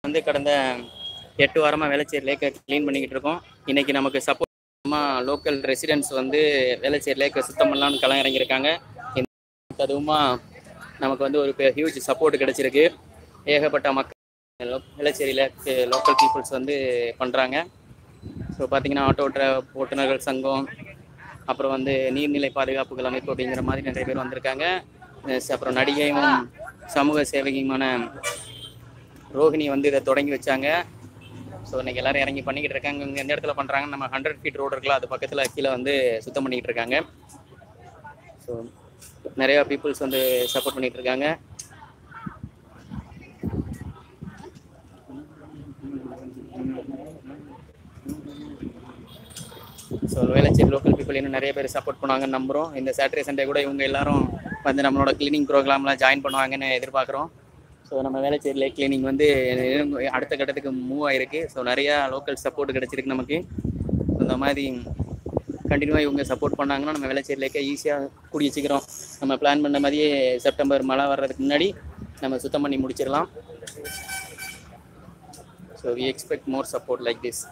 வந்து கடந்த எட்டு வாரமாக வேளச்சேரி லேக்கை க்ளீன் பண்ணிக்கிட்டு இருக்கோம் இன்னைக்கு நமக்கு சப்போர்ட் லோக்கல் ரெசிடென்ட்ஸ் வந்து வேளச்சேரி லேக்கை சுத்தம் பண்ணலாம்னு களம் இறங்கியிருக்காங்க இந்த அதுவுமா நமக்கு வந்து ஒரு ஹியூஜ் சப்போர்ட் கிடைச்சிருக்கு ஏகப்பட்ட மக்கள் லோ- வேளச்சேரி லேக் லோக்கல் பீப்புள்ஸ் வந்து பண்ணுறாங்க ஸோ பார்த்தீங்கன்னா ஆட்டோ ஓட்டுற ஓட்டுநர்கள் சங்கம் அப்புறம் வந்து நீர்நிலை பாதுகாப்புகள் அமைப்பு அப்படிங்கிற மாதிரி நிறைய பேர் வந்திருக்காங்க அஹ் அப்புறம் நடிகையும் சமூக சேவகியுமான ரோஹிணி வந்து இதை தொடங்கி வச்சாங்க ஸோ இன்னைக்கு எல்லாரும் இறங்கி பண்ணிக்கிட்டு இருக்காங்க இங்கே எந்த இடத்துல பண்ணுறாங்க நம்ம ஹண்ட்ரட் ஃபீட் ரோடு இருக்குல்ல அது பக்கத்தில் கீழே வந்து சுத்தம் பண்ணிக்கிட்டு இருக்காங்க ஸோ நிறையா பீப்புள்ஸ் வந்து சப்போர்ட் பண்ணிட்டு இருக்காங்க ஸோ வேளச்சேரி லோக்கல் பீப்புள் இன்னும் நிறைய பேர் சப்போர்ட் பண்ணுவாங்கன்னு நம்புகிறோம் இந்த சாட்டர்டே சண்டே கூட இவங்க எல்லாரும் வந்து நம்மளோட கிளீனிங் ப்ரோக்ராம்லாம் ஜாயின் பண்ணுவாங்கன்னு எதிர்பார்க்குறோம் ஸோ நம்ம வேளச்சேரி லேக் கிளீனிங் வந்து இன்னும் அடுத்த கட்டத்துக்கு மூவ் ஆயிருக்கு ஸோ நிறையா லோக்கல் சப்போர்ட் கிடைச்சிருக்கு நமக்கு இந்த மாதிரி கண்டினியூவாக இவங்க சப்போர்ட் பண்ணாங்கன்னா நம்ம வேளச்சேரி லேக்கை ஈஸியாக கூடிய சீக்கிரம் நம்ம பிளான் பண்ண மாதிரியே செப்டம்பர் மழை வர்றதுக்கு முன்னாடி நம்ம சுத்தம் பண்ணி முடிச்சிடலாம் so we expect more support like this